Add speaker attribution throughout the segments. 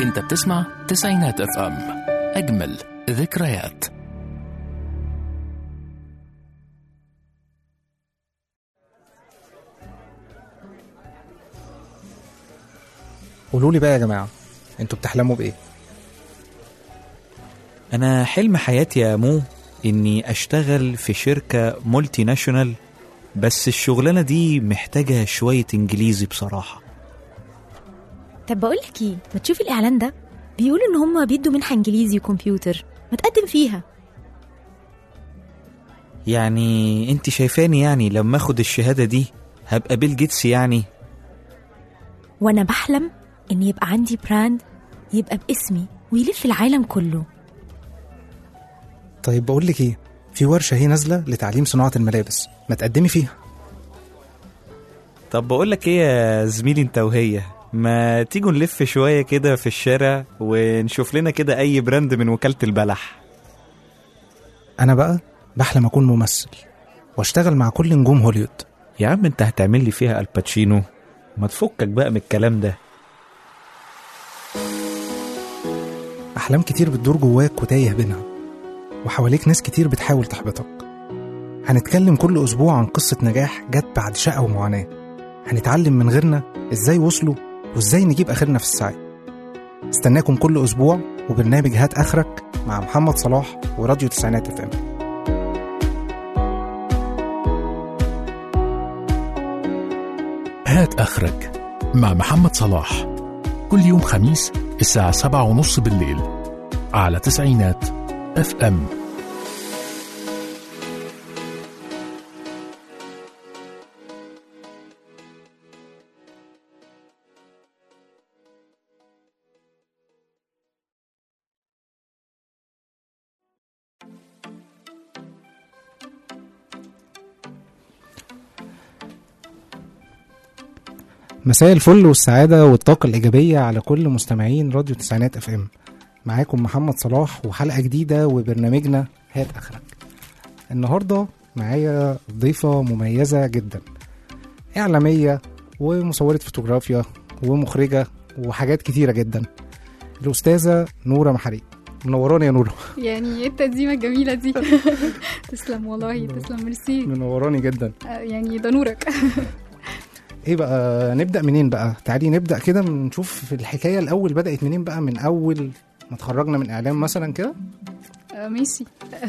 Speaker 1: انت بتسمع تسعينات اف ام اجمل ذكريات
Speaker 2: قولوا لي بقى يا جماعه انتوا بتحلموا بايه
Speaker 3: أنا حلم حياتي يا مو إني أشتغل في شركة مولتي ناشونال بس الشغلانة دي محتاجة شوية إنجليزي بصراحة
Speaker 4: طب بقول لك ايه ما تشوفي الاعلان ده بيقولوا ان هم بيدوا منحه انجليزي وكمبيوتر ما تقدم فيها
Speaker 3: يعني أنت شايفاني يعني لما أخد الشهادة دي هبقى بيل جيتس يعني
Speaker 4: وانا بحلم ان يبقى عندي براند يبقى باسمي ويلف العالم كله
Speaker 2: طيب بقول لك ايه في ورشه هي نازله لتعليم صناعه الملابس ما تقدمي فيها
Speaker 3: طب بقولك إيه يا زميلي أنت وهي ما تيجوا نلف شوية كده في الشارع ونشوف لنا كده أي براند من وكالة البلح
Speaker 2: انا بقى بحلم اكون ممثل واشتغل مع كل نجوم هوليوود
Speaker 3: يا عم أنت هتعمل لي فيها الباتشينو ما تفكك بقى من الكلام ده
Speaker 2: احلام كتير بتدور جواك وتايه بينها وحواليك ناس كتير بتحاول تحبطك هنتكلم كل اسبوع عن قصه نجاح جت بعد شقه ومعاناه هنتعلم من غيرنا ازاي وصلوا وازاي نجيب اخرنا في السعي استناكم كل اسبوع وبرنامج هات اخرك مع محمد صلاح وراديو تسعينات اف ام
Speaker 1: هات اخرك مع محمد صلاح كل يوم خميس الساعة سبعة ونص بالليل على تسعينات اف ام
Speaker 2: مساء الفل والسعادة والطاقة الإيجابية على كل مستمعين راديو تسعينات اف ام معاكم محمد صلاح وحلقة جديدة وبرنامجنا هات آخرك النهاردة معايا ضيفة مميزة جدا إعلامية ومصورة فوتوغرافيا ومخرجة وحاجات كتيرة جدا الأستاذة نورة محري منوراني يا نورة
Speaker 5: يعني ايه التقديمة الجميلة دي تسلم والله تسلم ميرسي
Speaker 2: منوراني جدا
Speaker 5: آه، يعني ده نورك
Speaker 2: ايه بقى نبدأ منين بقى تعالي نبدأ كده نشوف الحكاية الأول بدأت منين بقى من أول ما اتخرجنا من إعلام مثلا كده
Speaker 5: آه، ماشي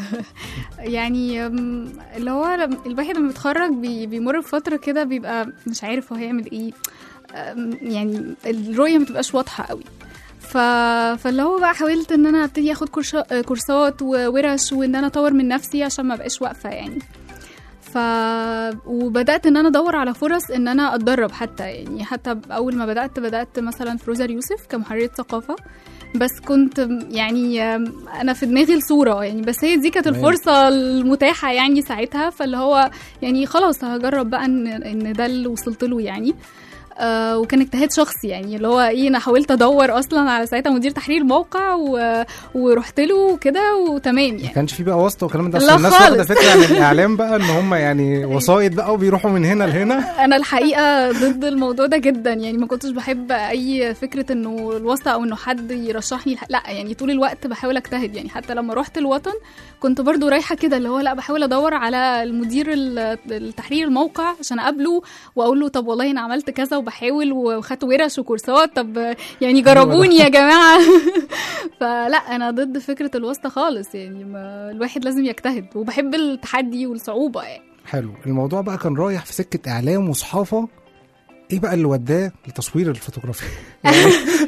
Speaker 5: يعني أم، اللي هو لم- الواحد لما بيتخرج بي- بيمر بفترة كده بيبقى مش عارف هو هيعمل ايه أم، يعني الرؤية ما تبقاش واضحة قوي ف... فاللي هو بقى حاولت ان انا ابتدي اخد كورشا- كورسات وورش وان انا اطور من نفسي عشان ما بقاش واقفه يعني ف وبدات ان انا ادور على فرص ان انا اتدرب حتى يعني حتى اول ما بدات بدات مثلا في روزر يوسف كمحرره ثقافه بس كنت يعني انا في دماغي الصوره يعني بس هي دي كانت
Speaker 2: تمام.
Speaker 5: الفرصه المتاحه يعني ساعتها فاللي هو يعني خلاص هجرب بقى ان ان ده اللي وصلت له يعني آه وكان اجتهاد شخصي يعني اللي هو ايه انا حاولت ادور اصلا على ساعتها مدير تحرير موقع و... ورحت له كده وتمام
Speaker 2: ما
Speaker 5: يعني
Speaker 2: كانش في بقى واسطه والكلام ده
Speaker 5: لا
Speaker 2: أصل الناس
Speaker 5: خالص.
Speaker 2: واخده فكره عن الاعلام بقى ان هم يعني وسايط بقى وبيروحوا من هنا لهنا
Speaker 5: انا الحقيقه ضد الموضوع ده جدا يعني ما كنتش بحب اي فكره انه الواسطه او انه حد يرشحني الح- لا يعني طول الوقت بحاول اجتهد يعني حتى لما رحت الوطن كنت برضو رايحه كده اللي هو لا بحاول ادور على المدير ال- التحرير الموقع عشان اقابله واقول له طب والله انا عملت كذا وبحاول وخدت ورش وكورسات طب يعني جربوني يا جماعه فلا انا ضد فكره الواسطه خالص يعني ما الواحد لازم يجتهد وبحب التحدي والصعوبه يعني
Speaker 2: حلو الموضوع بقى كان رايح في سكه اعلام وصحافه ايه بقى اللي وداه لتصوير الفوتوغرافيا يعني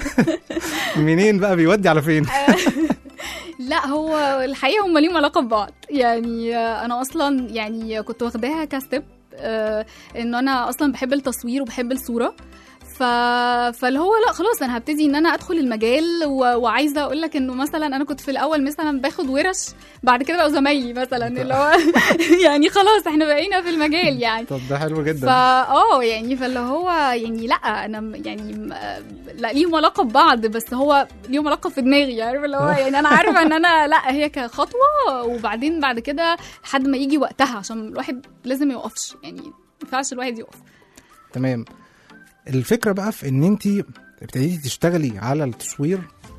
Speaker 2: منين بقى بيودي على فين
Speaker 5: لا هو الحقيقه هم ليهم علاقه ببعض يعني آه، انا اصلا يعني كنت واخداها كستيب آه، انه انا اصلا بحب التصوير وبحب الصوره ف... فاللي هو لا خلاص انا هبتدي ان انا ادخل المجال و... وعايزه اقول لك انه مثلا انا كنت في الاول مثلا باخد ورش بعد كده بقوا زمايلي مثلا اللي هو يعني خلاص احنا بقينا في المجال يعني
Speaker 2: طب ده حلو
Speaker 5: فا
Speaker 2: جدا
Speaker 5: اه يعني فاللي هو يعني لا انا م- يعني م- لا ليهم علاقه ببعض بس هو ليهم علاقه في دماغي عارف اللي هو يعني انا عارفه ان انا لا هي كخطوه وبعدين بعد كده لحد ما يجي وقتها عشان الواحد لازم يوقفش يعني ما ينفعش الواحد يقف
Speaker 2: تمام الفكره بقى في ان انت ابتديتي تشتغلي على التصوير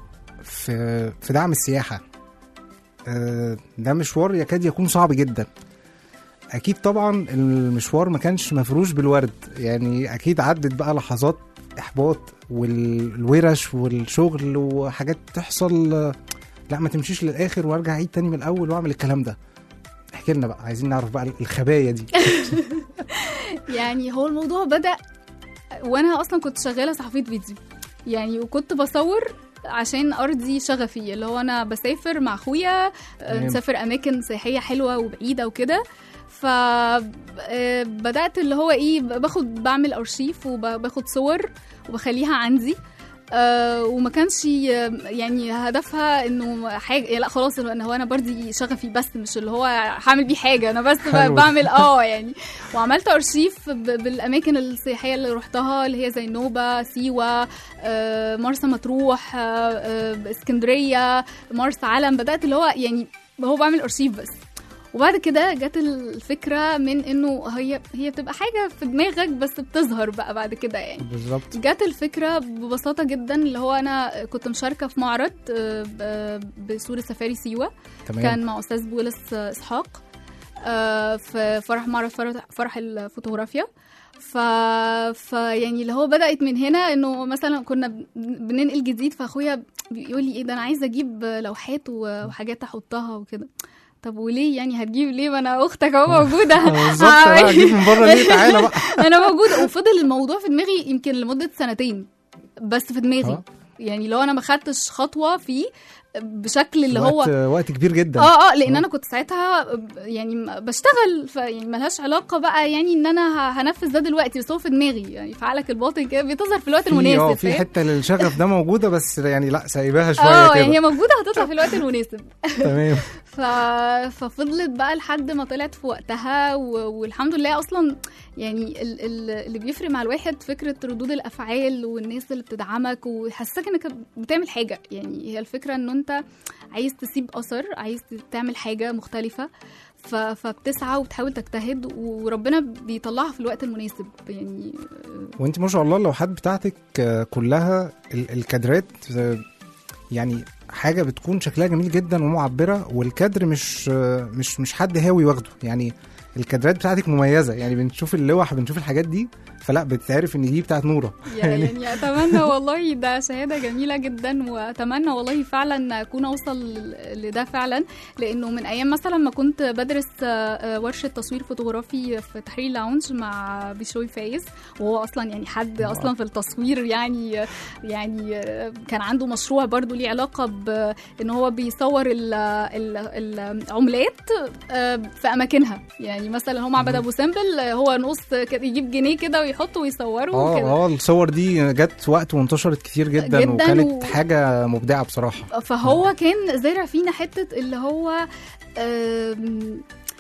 Speaker 2: في في دعم السياحه آه، ده مشوار يكاد يكون صعب جدا اكيد طبعا المشوار ما كانش مفروش بالورد يعني اكيد عدت بقى لحظات احباط والورش والشغل وحاجات تحصل آه، لا ما تمشيش للاخر وارجع اعيد تاني من الاول واعمل الكلام ده احكي لنا بقى عايزين نعرف بقى الخبايا دي
Speaker 5: يعني هو الموضوع بدأ وانا اصلا كنت شغاله صحفيه فيديو يعني وكنت بصور عشان ارضي شغفي اللي هو انا بسافر مع اخويا آه،
Speaker 2: تمام.
Speaker 5: نسافر اماكن سياحيه حلوه وبعيده وكده ف آه، بدات اللي هو ايه باخد بعمل ارشيف وباخد صور وبخليها عندي آه وما كانش آه، يعني هدفها انه حاجه لا خلاص ان هو انا برضي شغفي بس مش اللي هو هعمل بيه حاجه انا بس
Speaker 2: حلو.
Speaker 5: بعمل اه يعني وعملت ارشيف ب- بالاماكن السياحيه اللي رحتها اللي هي زي نوبه سيوه آه، مرسى مطروح آه، آه، اسكندريه مرسى علم بدات اللي هو يعني هو بعمل ارشيف بس وبعد كده جت الفكره من انه هي هي بتبقى حاجه في دماغك بس بتظهر بقى بعد كده يعني
Speaker 2: بالظبط
Speaker 5: جت الفكرة ببساطة جدا اللي هو أنا كنت مشاركة في معرض آه، ب- بصورة سفاري سيوة
Speaker 2: تمام
Speaker 5: كان مع أستاذ بولس إسحاق آه، في فرح معرض فرح, فرح الفوتوغرافيا ف... ف يعني اللي هو بدأت من هنا انه مثلا كنا بن- بننقل جديد فاخويا بيقول لي ايه ده انا عايزه اجيب لوحات و- وحاجات احطها وكده طب وليه يعني هتجيب ليه ما انا اختك اهو موجوده
Speaker 2: بالظبط بقى اجيب من بره ليه تعالى بقى
Speaker 5: انا موجوده وفضل الموضوع في دماغي يمكن لمده سنتين بس في دماغي
Speaker 2: آه.
Speaker 5: يعني لو انا ما خدتش خطوه فيه بشكل اللي هو
Speaker 2: وقت وقت كبير جدا
Speaker 5: اه اه لان
Speaker 2: آه.
Speaker 5: انا كنت ساعتها يعني م- بشتغل ف يعني ملهاش علاقه بقى يعني ان انا ه- هنفذ ده دلوقتي بس هو في دماغي يعني في عقلك الباطن كده بتظهر في الوقت
Speaker 2: في- اه
Speaker 5: المناسب
Speaker 2: في
Speaker 5: فاهم؟
Speaker 2: حته للشغف ده موجوده بس يعني لا سايباها
Speaker 5: اه
Speaker 2: شويه
Speaker 5: يعني هي
Speaker 2: كده
Speaker 5: موجوده هتطلع في الوقت المناسب
Speaker 2: تمام
Speaker 5: ف... ففضلت بقى لحد ما طلعت في وقتها و... والحمد لله اصلا يعني ال... ال... اللي بيفرق مع الواحد فكره ردود الافعال والناس اللي بتدعمك ويحسسك انك بتعمل حاجه يعني هي الفكره ان انت عايز تسيب اثر عايز تعمل حاجه مختلفه ف... فبتسعى وبتحاول تجتهد وربنا بيطلعها في الوقت المناسب يعني
Speaker 2: وانت ما شاء الله اللوحات بتاعتك آه، كلها ال- الكادرات آه، يعني حاجه بتكون شكلها جميل جدا ومعبره والكادر مش آه، مش مش حد هاوي واخده يعني الكادرات بتاعتك مميزه يعني بنشوف اللوح بنشوف الحاجات دي فلا بتعرف ان دي بتاعت نوره
Speaker 5: يعني, يعني اتمنى والله ده شهاده جميله جدا واتمنى والله فعلا اكون اوصل لده فعلا لانه من ايام مثلا ما كنت بدرس آه، آه، ورشه تصوير فوتوغرافي في تحرير لاونج مع بشوي فايز وهو اصلا يعني حد اصلا في التصوير يعني يعني آه، كان عنده مشروع برضو ليه علاقه بان هو بيصور ال- ال- العملات آه، في اماكنها يعني مثلا هو معبد ابو سمبل آه، هو نص كده يجيب جنيه كده ويحطه ويصوره
Speaker 2: اه
Speaker 5: وكده
Speaker 2: اه الصور دي جت وقت وانتشرت كتير جدا,
Speaker 5: جداً
Speaker 2: وكانت
Speaker 5: و-
Speaker 2: حاجه مبدعه بصراحه
Speaker 5: فهو كان زارع فينا حته اللي هو آم،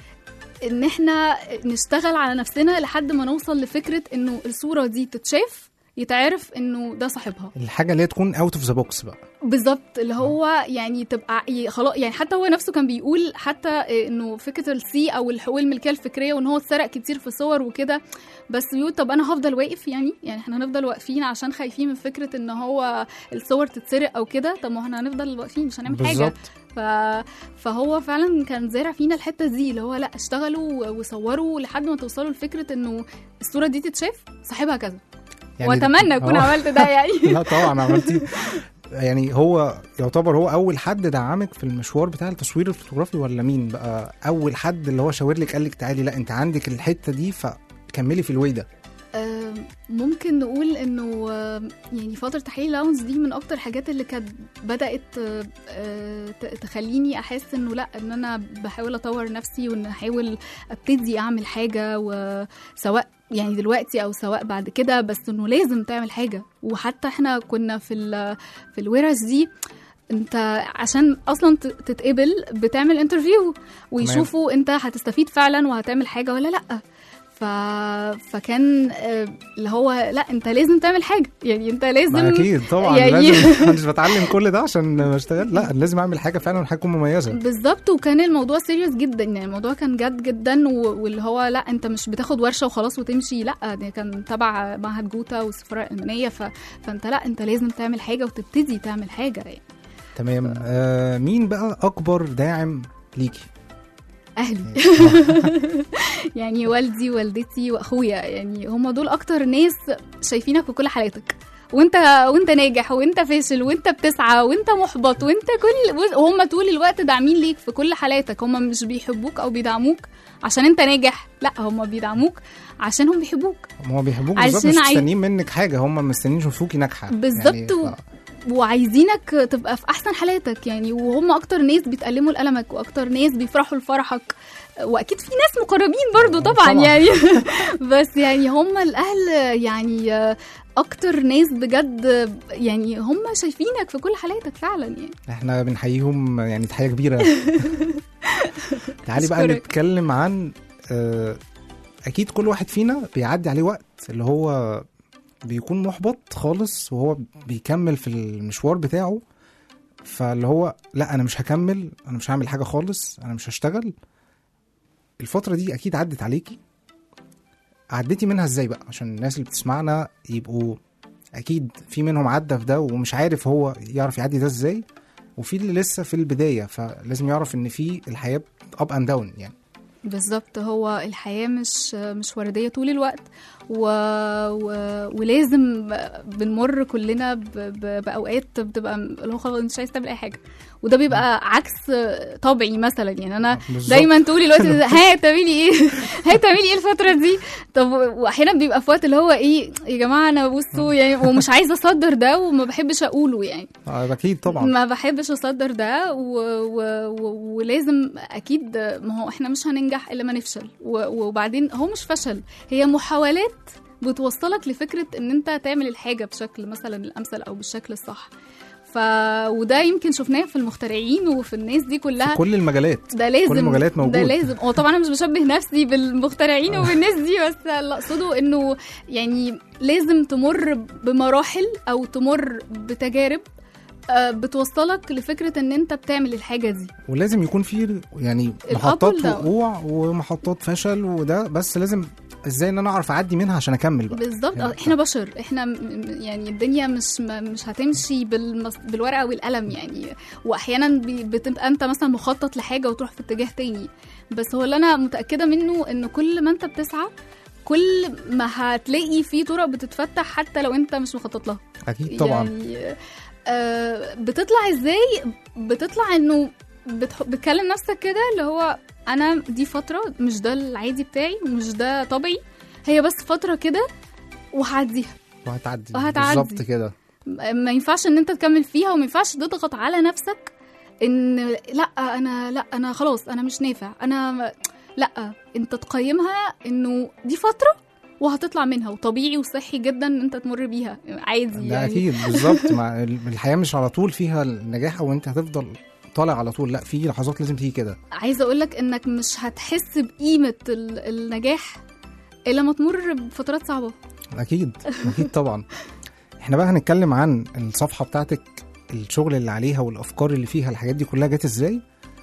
Speaker 5: ان احنا نشتغل على نفسنا لحد ما نوصل لفكره انه الصوره دي تتشاف يتعرف انه ده صاحبها
Speaker 2: الحاجه اللي هي تكون اوت اوف ذا بوكس بقى
Speaker 5: بالظبط اللي هو يعني تبقى ي- خلاص يعني حتى هو نفسه كان بيقول حتى انه فكره السي او الحقوق الملكيه الفكريه وان هو اتسرق كتير في صور وكده بس بيقول طب انا هفضل واقف يعني يعني احنا هنفضل واقفين عشان خايفين من فكره ان هو الصور تتسرق او كده طب ما احنا هنفضل واقفين مش هنعمل حاجه
Speaker 2: بالظبط
Speaker 5: ف... فهو فعلا كان زارع فينا الحته دي اللي هو لا اشتغلوا وصوروا لحد ما توصلوا لفكره انه الصوره دي تتشاف صاحبها كذا يعني واتمنى اكون
Speaker 2: آه.
Speaker 5: عملت ده يعني
Speaker 2: لا طبعا عملتي يعني هو يعتبر هو اول حد دعمك في المشوار بتاع التصوير الفوتوغرافي ولا مين بقى اول حد اللي هو شاور لك قال لك تعالي لا انت عندك الحته دي فكملي في الوي ده
Speaker 5: آم، ممكن نقول انه آم، يعني فتره تحليل لاونز دي من اكتر الحاجات اللي كانت بدات آه، آه، ت- تخليني احس انه لا ان انا بحاول اطور نفسي وان احاول ابتدي اعمل حاجه وسواء يعني دلوقتي او سواء بعد كده بس انه لازم تعمل حاجه وحتى احنا كنا في ال- في الورش دي انت عشان اصلا ت- تتقبل بتعمل انترفيو ويشوفوا انت هتستفيد فعلا وهتعمل حاجه ولا لا ف... فكان آه، اللي هو لا انت لازم تعمل حاجه يعني انت لازم
Speaker 2: ما اكيد طبعا
Speaker 5: يعني-
Speaker 2: لازم أنا مش بتعلم كل ده عشان اشتغل لا لازم اعمل حاجه فعلا حاجه تكون مميزه
Speaker 5: بالظبط وكان الموضوع سيريس جدا يعني الموضوع كان جد جدا و- واللي هو لا انت مش بتاخد ورشه وخلاص وتمشي لا ده كان تبع معهد جوتا والسفاره الالمانيه ف... فانت لا انت لازم تعمل حاجه وتبتدي تعمل حاجه يعني
Speaker 2: تمام آه مين بقى اكبر داعم ليكي
Speaker 5: اهلي يعني والدي والدتي واخويا يعني هم دول اكتر ناس شايفينك في كل حالاتك وانت وانت ناجح وانت فاشل وانت بتسعى وانت محبط وانت كل وهم طول الوقت داعمين ليك في كل حالاتك هم مش بيحبوك او بيدعموك عشان انت ناجح لا هم بيدعموك عشان هم بيحبوك
Speaker 2: هم بيحبوك
Speaker 5: عشان
Speaker 2: بالظبط مش
Speaker 5: عاي-
Speaker 2: مستنيين منك حاجه هم مستنيين يشوفوكي ناجحه
Speaker 5: بالظبط
Speaker 2: يعني
Speaker 5: و-
Speaker 2: ف-
Speaker 5: وعايزينك تبقى في احسن حالاتك يعني وهم اكتر ناس بيتألموا لألمك واكتر ناس بيفرحوا لفرحك واكيد في ناس مقربين برضو طبعا,
Speaker 2: طبعاً.
Speaker 5: يعني بس يعني هم الاهل يعني اكتر ناس بجد يعني هم شايفينك في كل حالاتك فعلا يعني
Speaker 2: احنا بنحييهم يعني تحيه كبيره تعالي بقى
Speaker 5: أشكرك.
Speaker 2: نتكلم عن آه، اكيد كل واحد فينا بيعدي عليه وقت اللي هو بيكون محبط خالص وهو بيكمل في المشوار بتاعه فاللي هو لا انا مش هكمل انا مش هعمل حاجه خالص انا مش هشتغل الفتره دي اكيد عدت عليكي عديتي منها ازاي بقى عشان الناس اللي بتسمعنا يبقوا اكيد في منهم عدى في ده ومش عارف هو يعرف يعدي ده ازاي وفي اللي لسه في البدايه فلازم يعرف ان في الحياه اب اند داون يعني
Speaker 5: بالظبط هو الحياة مش مش وردية طول الوقت و... و... ولازم بنمر كلنا ب... ب... بأوقات بتبقى اللي هو خلاص مش عايز تعمل أي حاجة وده بيبقى عكس طبعي مثلا يعني أنا
Speaker 2: بالظبط.
Speaker 5: دايما طول الوقت ها تعملي ايه ها تعملي ايه الفتره دي طب واحيانا بيبقى في وقت اللي هو ايه يا جماعه انا بصوا يعني ومش عايزه اصدر ده وما بحبش اقوله يعني
Speaker 2: آه، اكيد طبعا
Speaker 5: ما بحبش اصدر ده و... و... و... ولازم اكيد ما هو احنا مش هننجح الا ما نفشل و... وبعدين هو مش فشل هي محاولات بتوصلك لفكره ان انت تعمل الحاجه بشكل مثلا الامثل او بالشكل الصح ف وده يمكن شفناه في المخترعين وفي الناس دي كلها
Speaker 2: في كل المجالات
Speaker 5: ده لازم
Speaker 2: كل المجالات موجود.
Speaker 5: ده لازم هو طبعا انا مش بشبه نفسي بالمخترعين وبالناس دي بس اللي اقصده انه يعني لازم تمر بمراحل او تمر بتجارب آه، بتوصلك لفكره ان انت بتعمل الحاجه دي
Speaker 2: ولازم يكون في يعني
Speaker 5: الأب
Speaker 2: محطات
Speaker 5: والداون.
Speaker 2: وقوع ومحطات فشل وده بس لازم ازاي ان انا اعرف اعدي منها عشان اكمل بقى
Speaker 5: بالظبط
Speaker 2: يعني
Speaker 5: آه، احنا بشر احنا م- م- يعني الدنيا مش م- مش هتمشي بالمس... بالورقه والقلم يعني واحيانا بي- بتبقى انت مثلا مخطط لحاجه وتروح في اتجاه تاني بس هو اللي انا متاكده منه ان كل ما انت بتسعى كل ما هتلاقي في طرق بتتفتح حتى لو انت مش مخطط لها
Speaker 2: اكيد طبعا
Speaker 5: يعني آه بتطلع ازاي بتطلع انه بتح... بتكلم نفسك كده اللي هو انا دي فتره مش ده العادي بتاعي ومش ده طبيعي هي بس فتره كده وهعديها
Speaker 2: وهتعدي
Speaker 5: وهتعدي.
Speaker 2: بالظبط كده
Speaker 5: ما ينفعش ان انت تكمل فيها وما ينفعش تضغط على نفسك ان لا انا لا انا خلاص انا مش نافع انا لا انت تقيمها انه دي فتره وهتطلع منها وطبيعي وصحي جدا ان انت تمر بيها عادي
Speaker 2: ده
Speaker 5: يعني
Speaker 2: اكيد بالظبط مع الحياه مش على طول فيها النجاح او انت هتفضل طالع على طول لا في لحظات لازم تيجي كده
Speaker 5: عايزه اقول لك انك مش هتحس بقيمه ال- النجاح الا لما تمر بفترات صعبه
Speaker 2: اكيد اكيد طبعا احنا بقى هنتكلم عن الصفحه بتاعتك الشغل اللي عليها والافكار اللي فيها الحاجات دي كلها جت ازاي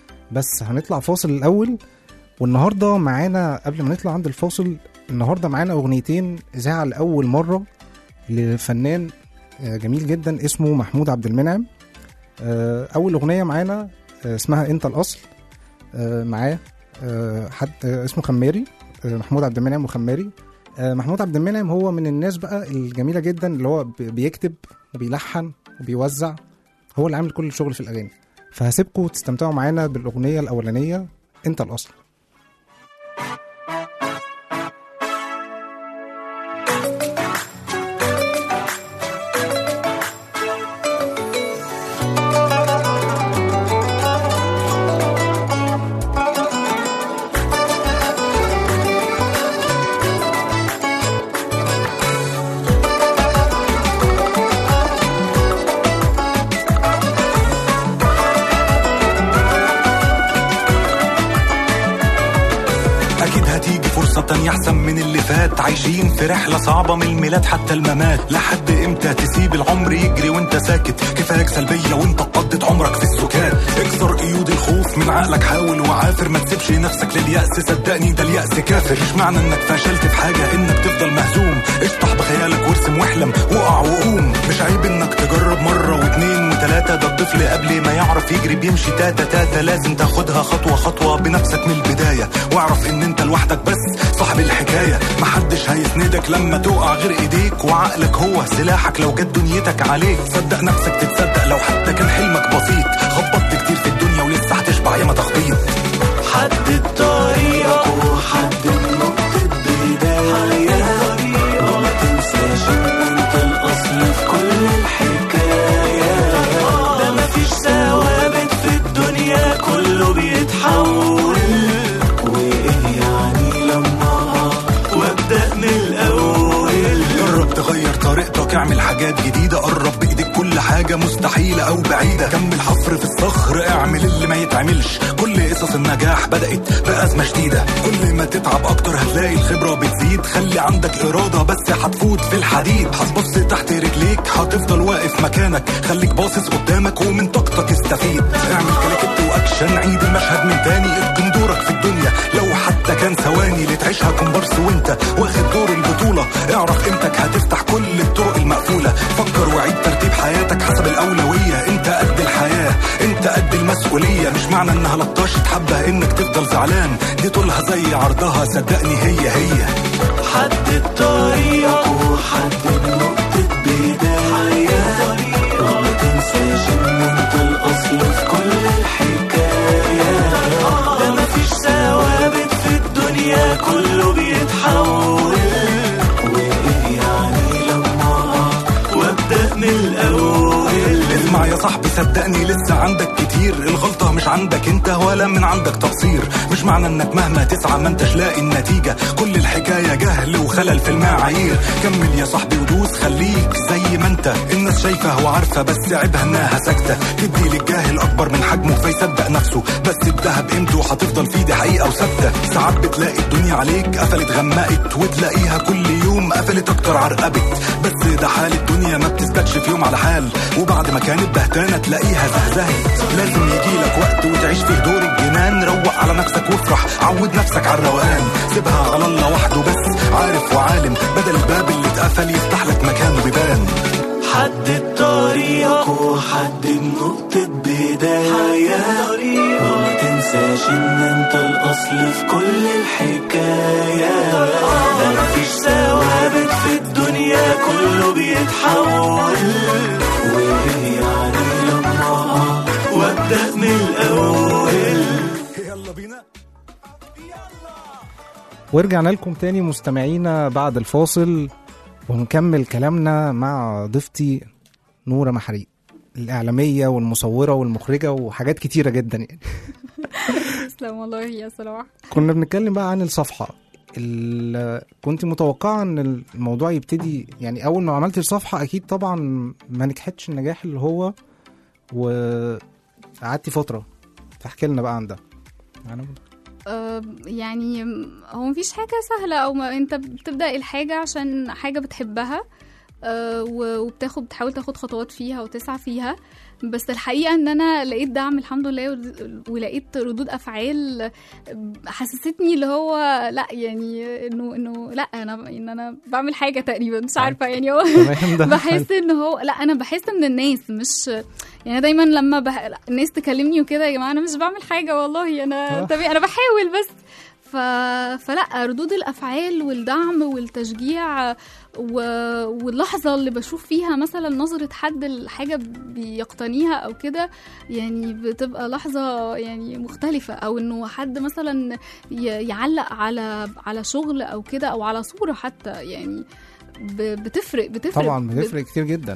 Speaker 2: بس هنطلع فاصل الاول والنهارده معانا قبل ما نطلع عند الفاصل النهارده معانا اغنيتين اذاعه لاول مره لفنان آه، جميل جدا اسمه محمود عبد المنعم آه، اول اغنيه معانا آه، اسمها انت الاصل آه، معاه آه، حد آه، اسمه خماري آه، محمود عبد المنعم وخماري آه، محمود عبد المنعم هو من الناس بقى الجميله جدا اللي هو ب- بيكتب وبيلحن وبيوزع هو اللي عامل كل الشغل في الاغاني فهسيبكم تستمتعوا معانا بالاغنيه الاولانيه انت الاصل
Speaker 6: انت الجاي احسن من اللي فات عايشين في رحله صعبه من الميلاد حتى الممات لحد امتى تسيب العمر يجري وانت ساكت كفاياك سلبيه وانت قضيت عمرك في السكات اكسر قيود الخوف من عقلك حاول وعافر ما تسيبش نفسك لليأس صدقني ده اليأس كافر مش معنى انك فشلت في حاجه انك تفضل مهزوم اشطح بخيالك وارسم واحلم وقع وقوم مش عيب انك تجرب مره واتنين وتلاته ده الطفل قبل ما يعرف يجري بيمشي تاتا تاتا لازم تاخدها خطوه خطوه بنفسك من البدايه واعرف ان انت لوحدك بس صاحب الحكايه محدش هيسندك لما تقع غير ايديك وعقلك هو سلاحك لو جت دنيتك عليك صدق نفسك تتصدق لو حتى كان حلمك بسيط خبطت كتير في الدنيا ولسه هتشبع ياما تخبيط حدد طريقك وحدد نقطة بداية وما تنساش ان انت الاصل في كل الحكاية ده مفيش ثوابت في الدنيا كله بيتحول وايه يعني لما وابدأ من الاول جرب تغير طريقتك اعمل حاجات جديدة قرب بايدك كل حاجة مستحيلة او بعيدة كمل حفر في الصخر اعمل اللي ما يتعملش كل قصص النجاح بدأت بأزمة شديدة كل ما تتعب اكتر هتلاقي الخبرة بتزيد خلي عندك ارادة بس هتفوت في الحديد هتبص تحت رجليك هتفضل واقف مكانك خليك باصص قدامك ومن طاقتك استفيد اعمل كلاكت واكشن عيد المشهد من تاني اتقن دورك في الدنيا لو حتى كان ثواني اللي تعيشها كومبارس وانت واخد دور البطولة اعرف قيمتك هتفتح كل الطرق المقفولة فكر وعيد ترتيب حياتك حسب الأولوية انت قد الحياة انت قد المسؤولية مش معنى انها لطاش تحبها انك تفضل زعلان دي طولها زي عرضها صدقني هي هي حدد طريقك وحدد نقطة بداية وما تنساش ان انت الاصل في كل الحكاية ده مفيش ثوابت في الدنيا كله بيتحول وايه يعني لما وابدأ من الاول اسمع يا صاحبي صدقني لسه عندك كتير الغلطة مش عندك انت ولا من عندك تقصير مش معنى انك مهما تسعى ما انتش لاقي النتيجة كل الحكاية جهل وخلل في المعايير كمل يا صاحبي ودوس خليك زي ما انت الناس شايفة وعارفة بس عيبها انها ساكتة تدي للجاهل اكبر من حجمه فيصدق نفسه بس الذهب قيمته هتفضل فيه دي حقيقة وثابتة ساعات بتلاقي الدنيا عليك قفلت غمقت وتلاقيها كل يوم قفلت اكتر عرقبت بس ده حال الدنيا ما بتثبتش في يوم على حال وبعد ما كانت بهتانة تلاقيها زهزهت لازم يجيلك وقت وتعيش في دور الجنان روق على نفسك وافرح عود نفسك على الروقان سيبها على الله وحده بس عارف وعالم بدل الباب اللي اتقفل يفتح لك مكانه بيبان حدد طريقك وحدد نقطة بداية وما تنساش ان انت الاصل في كل الحكاية ده مفيش ثوابت في الدنيا كله بيتحول وايه يعني لما وابدأ من الاول يلا بينا
Speaker 2: ورجعنا لكم تاني مستمعينا بعد الفاصل ونكمل كلامنا مع ضيفتي نورة محريق الإعلامية والمصورة والمخرجة وحاجات كتيرة جدا يعني
Speaker 5: تسلم والله يا صلاح
Speaker 2: كنا بنتكلم بقى عن الصفحة ال- كنت متوقعة ان الموضوع يبتدي يعني اول ما عملت الصفحة اكيد طبعا ما نجحتش النجاح اللي هو وقعدتي فترة فاحكي لنا بقى عن ده أنا
Speaker 5: آه، يعني هو مفيش حاجة سهلة أو ما أنت بتبدأ الحاجة عشان حاجة بتحبها آه، و- وبتاخد بتحاول تاخد خطوات فيها وتسعى فيها بس الحقيقة ان انا لقيت دعم الحمد لله ول- ولقيت ردود افعال حسستني اللي هو لا يعني انه انه لا انا ان انا بعمل حاجة تقريبا مش عارفة يعني هو
Speaker 2: تمام ده
Speaker 5: بحس ان هو لا انا بحس من الناس مش يعني دايما لما بح... لا، الناس تكلمني وكده يا جماعه انا مش بعمل حاجه والله انا
Speaker 2: آه.
Speaker 5: طبيعي انا بحاول بس ف... فلا ردود الافعال والدعم والتشجيع و... واللحظه اللي بشوف فيها مثلا نظره حد الحاجه بيقتنيها او كده يعني بتبقى لحظه يعني مختلفه او انه حد مثلا ي... يعلق على على شغل او كده او على صوره حتى يعني ب... بتفرق بتفرق
Speaker 2: طبعا بتفرق كتير جدا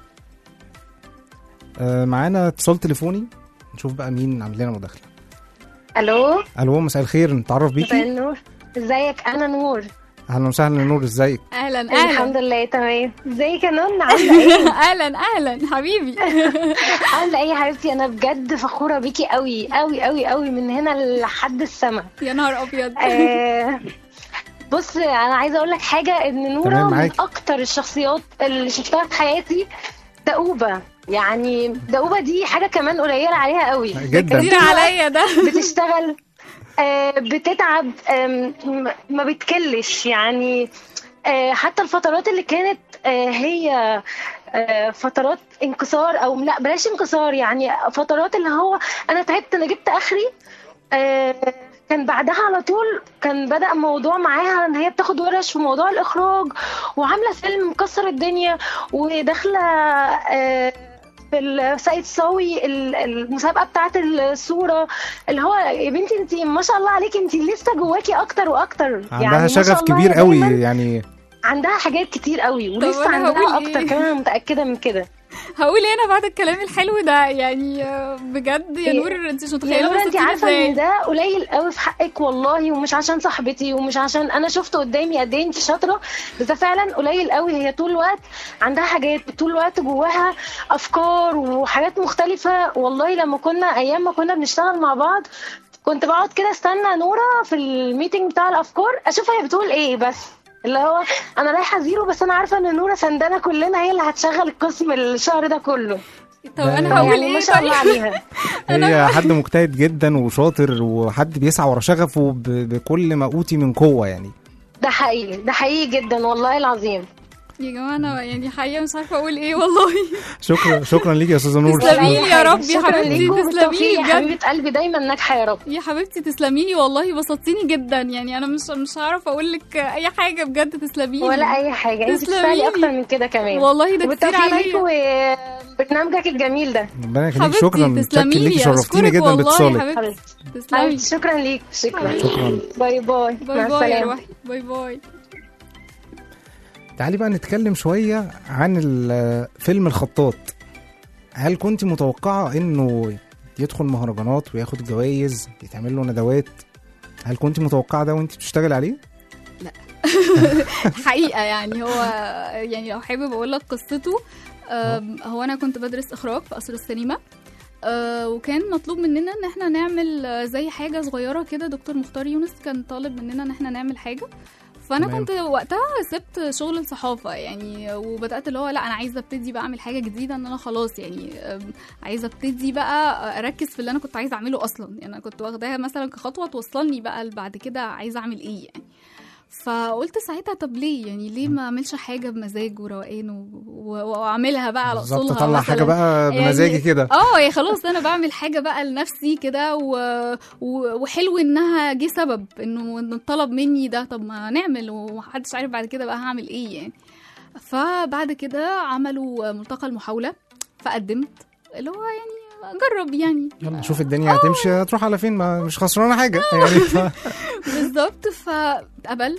Speaker 2: آه، معانا اتصال تليفوني نشوف بقى مين عامل لنا مداخله
Speaker 7: الو
Speaker 2: الو مساء الخير نتعرف
Speaker 7: مساء
Speaker 2: بيكي
Speaker 7: النور ازيك انا نور
Speaker 2: اهلا وسهلا يا نور ازيك
Speaker 5: اهلا اهلا
Speaker 7: الحمد لله تمام ازيك يا نون عامله ايه
Speaker 5: اهلا اهلا حبيبي
Speaker 7: عامله ايه يا حبيبتي انا بجد فخوره بيكي قوي قوي قوي قوي من هنا لحد السما
Speaker 5: يا نهار ابيض
Speaker 7: آه بص انا عايزه اقول لك حاجه ان نوره
Speaker 2: تمام،
Speaker 7: من
Speaker 2: معاكي.
Speaker 7: اكتر الشخصيات اللي شفتها في حياتي دؤوبه يعني دؤوبه دي حاجه كمان قليله عليها قوي
Speaker 2: جدا
Speaker 5: كتير عليا ده
Speaker 7: بتشتغل آه، بتتعب آم، م- ما بتكلش يعني آه، حتى الفترات اللي كانت آه، هي آه، فترات انكسار او لا بلاش انكسار يعني فترات اللي هو انا تعبت انا جبت اخري آه، كان بعدها على طول كان بدأ موضوع معاها ان هي بتاخد ورش في موضوع الاخراج وعامله فيلم مكسر الدنيا وداخله آه، في السيد صاوي ال- المسابقه بتاعت الصوره اللي هو يا بنتي انت ما شاء الله عليكي انت لسه جواكي اكتر واكتر
Speaker 2: عندها
Speaker 7: ما شاء
Speaker 2: شغف
Speaker 7: الله
Speaker 2: كبير
Speaker 7: هي
Speaker 2: قوي
Speaker 7: دايماً
Speaker 2: يعني
Speaker 7: عندها حاجات كتير قوي ولسه
Speaker 5: أنا هقول
Speaker 7: عندها
Speaker 5: إيه؟
Speaker 7: اكتر كمان أنا متاكده من كده
Speaker 5: هقول ايه انا بعد الكلام الحلو ده يعني آه، بجد يا
Speaker 7: إيه؟
Speaker 5: نور انت مش
Speaker 7: يا
Speaker 5: متخيله
Speaker 7: نورة انت
Speaker 5: وصلتيني
Speaker 7: عارفه
Speaker 5: ازاي
Speaker 7: ان ده قليل قوي في حقك والله ومش عشان صاحبتي ومش عشان انا شفت قدامي قد ايه انت شاطره بس ده فعلا قليل قوي هي طول الوقت عندها حاجات طول الوقت جواها افكار وحاجات مختلفه والله لما كنا ايام ما كنا بنشتغل مع بعض كنت بقعد كده استنى نوره في الميتنج بتاع الافكار اشوف هي بتقول ايه بس اللي هو انا رايحه زيرو بس انا عارفه ان نوره سندانه كلنا هي اللي هتشغل القسم الشهر ده كله
Speaker 5: طب
Speaker 2: ده-
Speaker 5: انا هقول
Speaker 7: يعني
Speaker 5: ايه
Speaker 7: ما شاء الله
Speaker 5: طيب
Speaker 7: عليها
Speaker 2: هي حد مجتهد جدا وشاطر وحد بيسعى ورا شغفه ب- بكل ما اوتي من قوه يعني
Speaker 7: ده حقيقي ده حقيقي جدا والله العظيم
Speaker 5: يا جماعه انا يعني حقيقه مش عارفه اقول ايه والله
Speaker 2: شكرا شكرا ليك يا استاذه نور
Speaker 5: تسلمي لي يا
Speaker 7: حاجة.
Speaker 5: رب يا
Speaker 7: شكرا
Speaker 5: حبيبتي،
Speaker 7: ليكوا
Speaker 5: تسلمي
Speaker 7: بالتوفيق
Speaker 5: لي
Speaker 7: يا
Speaker 5: بجد.
Speaker 7: حبيبه قلبي دايما ناجحه يا رب
Speaker 5: يا حبيبتي تسلمي لي والله بسطتيني جدا يعني انا مش مش هعرف اقول لك اي حاجه بجد تسلمي لي
Speaker 7: ولا اي حاجه انت
Speaker 5: تسلمي
Speaker 7: تستاهلي
Speaker 5: لي.
Speaker 7: اكتر من كده كمان
Speaker 5: والله ده كتير
Speaker 7: وبالتوفيق
Speaker 5: عليا
Speaker 7: ليكوا وبرنامجك الجميل ده
Speaker 2: ربنا يخليك
Speaker 5: حبيبتي
Speaker 2: شكرا متشكر
Speaker 5: تسلمي
Speaker 2: ليكي
Speaker 5: لي
Speaker 2: شرفتيني
Speaker 5: أشكرك
Speaker 2: جدا
Speaker 5: والله يا
Speaker 2: باتصالك
Speaker 5: حبيبتي
Speaker 7: حبيبتي
Speaker 5: تسلمي
Speaker 7: حبيبتي، شكرا ليك شكرا
Speaker 2: شكرا
Speaker 7: باي باي مع
Speaker 5: باي باي يا
Speaker 7: السلامه
Speaker 5: روحي باي باي
Speaker 2: تعالي بقى نتكلم شويه عن ال- فيلم الخطاط هل كنت متوقعه انه يدخل مهرجانات وياخد جوائز يتعمل له ندوات هل كنت متوقعه ده وانت بتشتغل عليه
Speaker 5: حقيقه يعني هو يعني لو حابب اقول لك قصته آم، هو انا كنت بدرس اخراج في قصر السينما آه، وكان مطلوب مننا ان احنا نعمل آه، زي حاجه صغيره كده دكتور مختار يونس كان طالب مننا ان احنا نعمل حاجه فانا
Speaker 2: تمام.
Speaker 5: كنت وقتها سبت شغل الصحافه يعني وبدات اللي هو لا انا عايزه ابتدي بقى اعمل حاجه جديده ان انا خلاص يعني آم، عايزه ابتدي بقى اركز في اللي انا كنت عايزه اعمله اصلا يعني انا كنت واخداها مثلا كخطوه توصلني بقى بعد كده عايزه اعمل ايه يعني فقلت ساعتها طب ليه يعني ليه ما اعملش حاجه بمزاج وروقان و- و- واعملها بقى على
Speaker 2: بالظبط
Speaker 5: اصولها
Speaker 2: اطلع
Speaker 5: مثلاً.
Speaker 2: حاجه بقى
Speaker 5: يعني-
Speaker 2: بمزاجي كده
Speaker 5: اه يا خلاص انا بعمل حاجه بقى لنفسي كده و... و... وحلو انها جه سبب انه إنه اتطلب مني ده طب ما نعمل ومحدش عارف بعد كده بقى هعمل ايه يعني فبعد كده عملوا ملتقى المحاوله فقدمت اللي هو يعني جرب يعني
Speaker 2: يلا نشوف الدنيا هتمشي هتروح على فين ما مش خسرانه حاجه يعني ف...
Speaker 5: بالظبط فاتقبل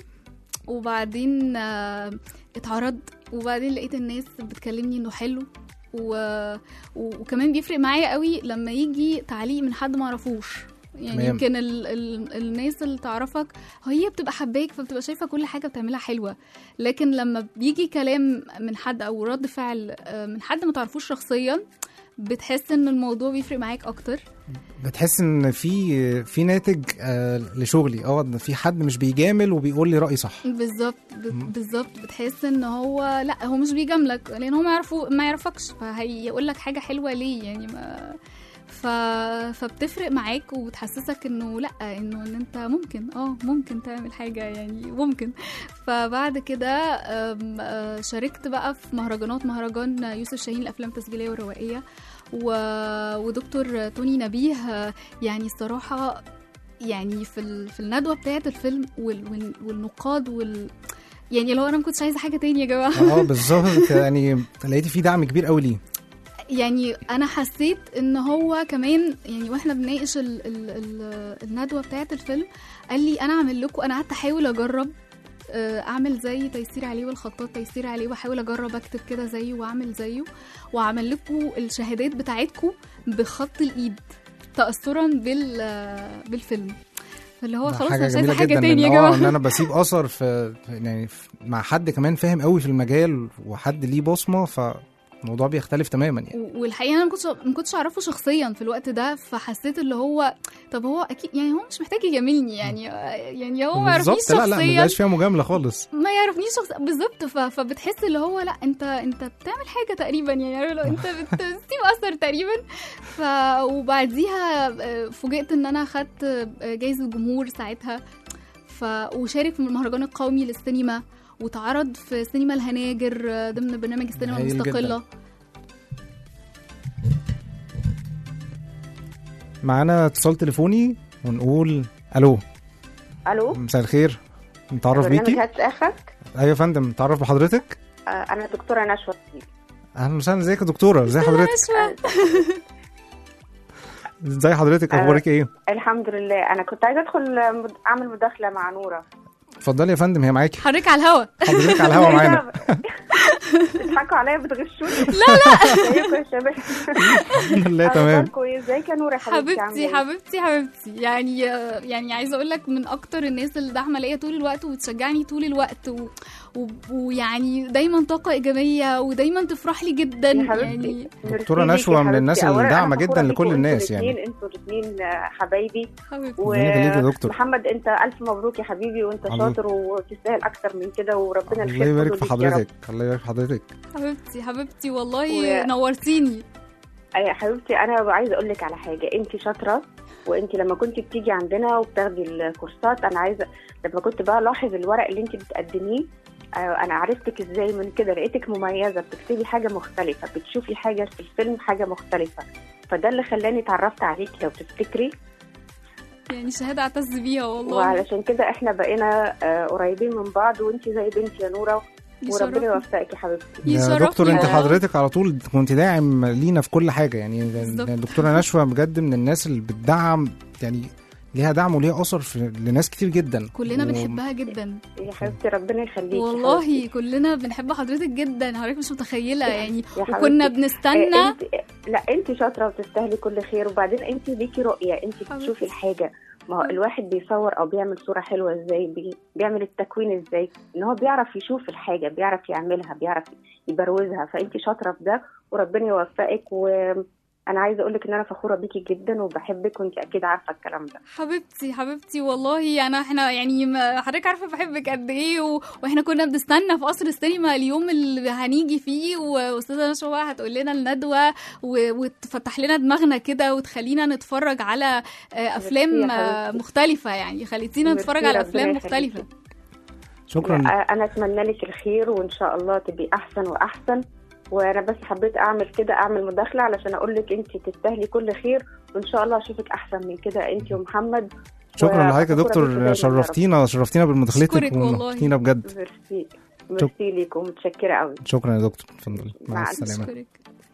Speaker 5: وبعدين آه، اتعرض وبعدين لقيت الناس بتكلمني انه حلو و... و- وكمان بيفرق معايا قوي لما يجي تعليق من حد ما اعرفوش يعني
Speaker 2: تمام.
Speaker 5: يمكن ال... ال... الناس اللي تعرفك هي بتبقى حباك فبتبقى شايفه كل حاجه بتعملها حلوه لكن لما بيجي كلام من حد او رد فعل آه، من حد ما تعرفوش شخصيا بتحس ان الموضوع بيفرق معاك اكتر
Speaker 2: بتحس ان في في ناتج آه لشغلي اه إن في حد مش بيجامل وبيقول لي راي صح
Speaker 5: بالظبط ب- بالظبط بتحس ان هو لا هو مش بيجاملك لان هو ما يعرفه ما يعرفكش فهيقول لك حاجه حلوه ليه يعني ما ف... فبتفرق معاك وبتحسسك انه لا انه ان انت ممكن اه ممكن تعمل حاجه يعني ممكن فبعد كده آم، آه، شاركت بقى في مهرجانات مهرجان يوسف شاهين الافلام التسجيليه والروائيه و... ودكتور توني نبيه آه، يعني الصراحه يعني في ال... في الندوه بتاعه الفيلم وال... وال... والنقاد وال يعني لو انا ما كنتش عايزه حاجه تانية يا جماعه
Speaker 2: اه بالظبط يعني لقيتي في دعم كبير قوي ليه
Speaker 5: يعني انا حسيت ان هو كمان يعني واحنا بنناقش ال ال ال الندوه بتاعه الفيلم قال لي انا اعمل لكم انا قعدت احاول اجرب آه، اعمل زي تيسير عليه والخطاط تيسير عليه واحاول اجرب اكتب كده زيه واعمل زيه واعمل لكم الشهادات بتاعتكم بخط الايد تاثرا بال آه، بالفيلم فاللي هو
Speaker 2: ده
Speaker 5: خلاص
Speaker 2: حاجه
Speaker 5: مش عايزه
Speaker 2: جميله
Speaker 5: حاجه
Speaker 2: جدا
Speaker 5: تاني يا
Speaker 2: إن- آه، ان
Speaker 5: جماعه
Speaker 2: انا بسيب اثر في في- يعني في- مع حد كمان فاهم قوي في المجال وحد ليه بصمه ف الموضوع بيختلف تماما يعني
Speaker 5: و- والحقيقه انا ما كنتش ما كنتش اعرفه شخصيا في الوقت ده فحسيت اللي هو طب هو اكيد يعني هو مش محتاج يجاملني يعني يعني هو ما يعرفنيش
Speaker 2: بالظبط لا لا ما
Speaker 5: شخصيا
Speaker 2: بيبقاش فيها مجامله خالص
Speaker 5: ما يعرفنيش شخص بالظبط ف... فبتحس اللي هو لا انت انت بتعمل حاجه تقريبا يعني عارف لو انت بتسيب اثر تقريبا ف وبعديها آه، فوجئت ان انا خدت آه، جايزه جمهور ساعتها ف وشارك في المهرجان القومي للسينما واتعرض في سينما الهناجر آه، ضمن برنامج السينما
Speaker 2: هايل
Speaker 5: المستقله
Speaker 2: معانا اتصال تليفوني ونقول الو
Speaker 8: الو
Speaker 2: مساء الخير نتعرف
Speaker 8: برنامج
Speaker 2: بيكي
Speaker 8: هات اخرك
Speaker 2: ايوه يا فندم نتعرف بحضرتك
Speaker 8: آه، انا دكتوره نشوى السيد.
Speaker 2: اهلا وسهلا ازيك يا دكتوره ازي حضرتك ازي حضرتك
Speaker 8: آه.
Speaker 2: اخبارك ايه
Speaker 8: الحمد لله انا كنت عايزه ادخل آه، مد- اعمل مداخله مع نوره
Speaker 2: اتفضلي يا فندم هي معاكي
Speaker 5: حضرتك على الهوا
Speaker 2: حضرتك على الهوا معانا
Speaker 8: بتضحكوا عليا بتغشوني لا لا ازيكم يا شباب
Speaker 2: الحمد لله تمام
Speaker 8: أخباركم إيه؟ ازيك يا نوره يا حبيبتي عاملة
Speaker 5: حبيبتي
Speaker 8: إيه؟
Speaker 5: حبيبتي حبيبتي يعني يعني عايزه اقول لك من اكتر الناس اللي داعمه ليا طول الوقت وبتشجعني طول الوقت و... و... ويعني دايما طاقه ايجابيه ودايما تفرح لي جدا
Speaker 8: يا حبيبتي
Speaker 5: يعني
Speaker 8: ميرسي
Speaker 2: دكتورة
Speaker 8: ليكي
Speaker 2: نشوى
Speaker 8: يا
Speaker 2: من
Speaker 8: حبيبتي.
Speaker 2: الناس
Speaker 8: أولاً أنا
Speaker 2: الداعمة
Speaker 8: فخورة
Speaker 2: جدا
Speaker 8: بيكم
Speaker 2: لكل
Speaker 8: انتوا
Speaker 2: الناس
Speaker 8: الاتنين،
Speaker 2: يعني.
Speaker 8: انتوا الاثنين حبايبي
Speaker 5: حبيبتي
Speaker 2: ربنا يخليك يا دكتور.
Speaker 8: ومحمد انت الف مبروك يا حبيبي وانت
Speaker 2: الله.
Speaker 8: شاطر وتستاهل اكتر من كده وربنا الخير
Speaker 2: الله يبارك
Speaker 8: كله
Speaker 2: في
Speaker 8: ليك يا رب.
Speaker 2: حضرتك الله يبارك في حضرتك
Speaker 5: حبيبتي حبيبتي والله
Speaker 8: و-
Speaker 5: نورتيني
Speaker 8: يا حبيبتي انا عايزه اقول لك على حاجه انت شاطره وانت لما كنت بتيجي عندنا وبتاخدي الكورسات انا عايزه لما كنت بقى الاحظ الورق اللي انت بتقدميه آه، انا عرفتك ازاي من كده لقيتك مميزه بتكتبي حاجه مختلفه بتشوفي حاجه في الفيلم حاجه مختلفه فده اللي خلاني اتعرفت عليك لو تفتكري
Speaker 5: يعني شهاده اعتز بيها والله
Speaker 8: وعلشان كده احنا بقينا آه، قريبين من بعض وانت زي بنتي يا نوره وربنا
Speaker 5: يشرفني.
Speaker 8: يوفقك يا حبيبتي
Speaker 2: يا
Speaker 5: يشرفني
Speaker 2: دكتور انت
Speaker 5: والله.
Speaker 2: حضرتك على طول كنت داعم لينا في كل حاجه يعني
Speaker 5: بالظبط.
Speaker 2: الدكتوره نشوى بجد من الناس اللي بتدعم يعني ليها دعم وليها اثر في لناس كتير جدا
Speaker 5: كلنا
Speaker 2: و-
Speaker 5: بنحبها جدا
Speaker 8: يا حبيبتي ربنا يخليكي يا
Speaker 5: والله
Speaker 8: حبيبتي.
Speaker 5: كلنا بنحب حضرتك جدا حضرتك مش متخيله يعني
Speaker 8: يا
Speaker 5: وكنا
Speaker 8: حبيبتي.
Speaker 5: بنستنى
Speaker 8: آه، انت لا انت شاطره وتستاهلي كل خير وبعدين انت ليكي رؤيه انت
Speaker 5: حبيبتي.
Speaker 8: بتشوفي الحاجه ما هو الواحد بيصور او بيعمل صوره حلوه ازاي بي بيعمل التكوين ازاي ان هو بيعرف يشوف الحاجه بيعرف يعملها بيعرف يبروزها فانت شاطره في ده وربنا يوفقك وانا عايزه اقول لك ان انا فخوره بيكي جدا وبحبك وانت اكيد عارفه الكلام ده
Speaker 5: حبيبتي حبيبتي والله انا احنا يعني ما- حضرتك عارفه بحبك قد ايه و... واحنا كنا بنستنى في قصر السينما اليوم اللي هنيجي فيه واستاذه نشوى بقى هتقول لنا الندوه و... وتفتح لنا دماغنا كده وتخلينا نتفرج على آه، افلام
Speaker 8: يا
Speaker 5: آه،
Speaker 8: حبيبتي.
Speaker 5: مختلفه يعني خليتينا
Speaker 8: ميرسي،
Speaker 5: نتفرج على
Speaker 8: ربنا
Speaker 5: افلام
Speaker 8: يخليكي.
Speaker 5: مختلفه
Speaker 2: شكرا
Speaker 8: لا، انا اتمنى لك الخير وان شاء الله تبقي احسن واحسن وانا بس حبيت اعمل كده اعمل مداخله علشان اقول لك انت تستاهلي كل خير وان شاء الله اشوفك احسن من كده انت ومحمد
Speaker 2: شكرا لحضرتك يا
Speaker 8: وفخورة بيكي
Speaker 2: دكتور
Speaker 8: دايماً يا رب.
Speaker 2: شرفتينا شرفتينا بمداخلتك
Speaker 5: أشكرك والله.
Speaker 2: ونورتينا بجد
Speaker 8: ميرسي ميرسي ليكم متشكره قوي
Speaker 2: شكرا يا دكتور اتفضلي مع
Speaker 8: مع
Speaker 2: السلامه
Speaker 5: أشكرك.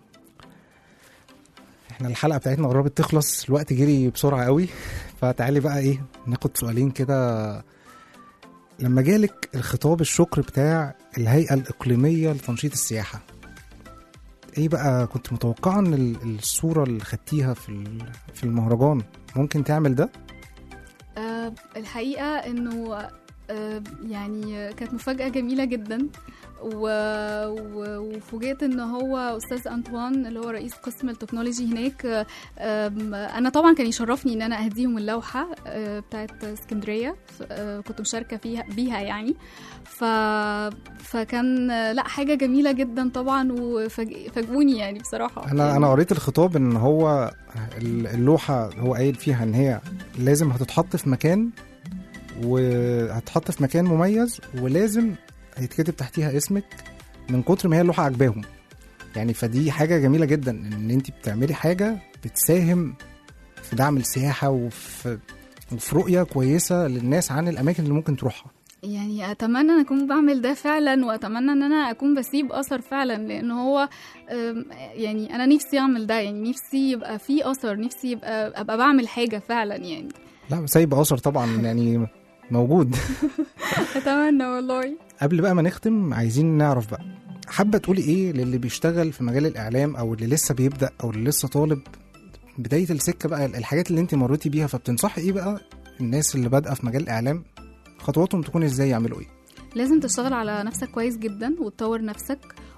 Speaker 2: احنا الحلقه بتاعتنا قربت تخلص الوقت جري بسرعه قوي فتعالي بقى ايه ناخد سؤالين كده لما جالك الخطاب الشكر بتاع الهيئه الاقليميه لتنشيط السياحه ايه بقى كنت متوقعه ان ال- الصوره اللي خدتيها في ال- في المهرجان ممكن تعمل ده
Speaker 5: آه، الحقيقة انه آه، يعني كانت مفاجأة جميلة جدا و... و... وفوجئت ان هو استاذ انطوان اللي هو رئيس قسم التكنولوجي هناك آه، آم، انا طبعا كان يشرفني ان انا اهديهم اللوحة آه، بتاعت اسكندرية ف- آه، كنت مشاركة فيها بيها يعني ف... فكان آه، لا حاجة جميلة جدا طبعا وفاجئوني يعني بصراحة
Speaker 2: انا
Speaker 5: يعني
Speaker 2: انا قريت الخطاب ان هو ال- اللوحه هو قايل فيها ان هي لازم هتتحط في مكان وهتتحط في مكان مميز ولازم هيتكتب تحتيها اسمك من كتر ما هي اللوحه عجباهم يعني فدي حاجه جميله جدا ان انت بتعملي حاجه بتساهم في دعم السياحه وفي وفي رؤيه كويسه للناس عن الاماكن اللي ممكن تروحها
Speaker 5: يعني اتمنى ان اكون بعمل ده فعلا واتمنى ان انا اكون بسيب اثر فعلا لان هو أم، يعني انا نفسي اعمل ده يعني نفسي يبقى في اثر نفسي يبقى ابقى بعمل حاجه فعلا يعني
Speaker 2: لا سايب اثر طبعا يعني موجود
Speaker 5: اتمنى والله
Speaker 2: قبل بقى ما نختم عايزين نعرف بقى حابه تقولي ايه للي بيشتغل في مجال الاعلام او اللي لسه بيبدا او اللي لسه طالب بدايه السكه بقى الحاجات اللي انت مريتي بيها فبتنصحي ايه بقى الناس اللي بادئه في مجال الاعلام خطواتهم تكون ازاي يعملوا ايه
Speaker 5: لازم تشتغل على نفسك كويس جدا وتطور نفسك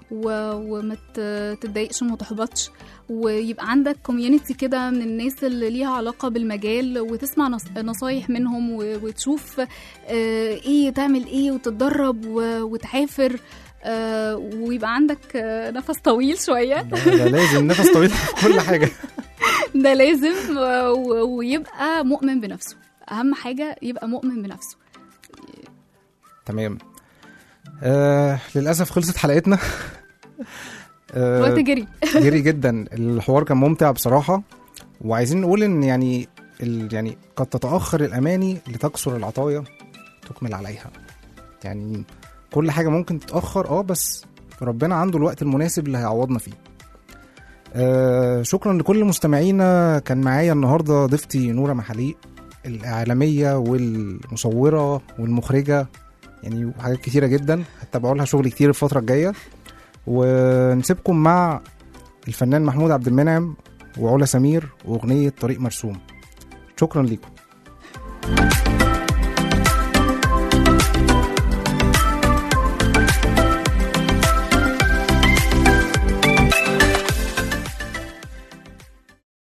Speaker 5: و- وما ت- تتضايقش وما تحبطش ويبقى عندك كوميونتي كده من الناس اللي ليها علاقة بالمجال وتسمع نص- نصايح منهم و- وتشوف آه، ايه تعمل ايه وتتدرب و- وتعافر آه، ويبقى عندك آه، نفس طويل شوية
Speaker 2: ده ده لازم نفس طويل في كل حاجه
Speaker 5: ده لازم و- و- ويبقى مؤمن بنفسه أهم حاجة يبقى مؤمن بنفسه
Speaker 2: تمام آه للاسف خلصت حلقتنا آه
Speaker 5: الوقت جري
Speaker 2: جري جدا الحوار كان ممتع بصراحه وعايزين نقول ان يعني ال يعني قد تتاخر الاماني لتكثر العطايا تكمل عليها يعني كل حاجه ممكن تتاخر اه بس ربنا عنده الوقت المناسب اللي هيعوضنا فيه آه شكرا لكل مستمعينا كان معايا النهارده ضيفتي نوره محاليق الاعلاميه والمصوره والمخرجه يعني حاجات كتيره جدا هتتابعوا لها شغل كتير الفتره الجايه ونسيبكم مع الفنان محمود عبد المنعم وعلا سمير واغنيه طريق مرسوم شكرا لكم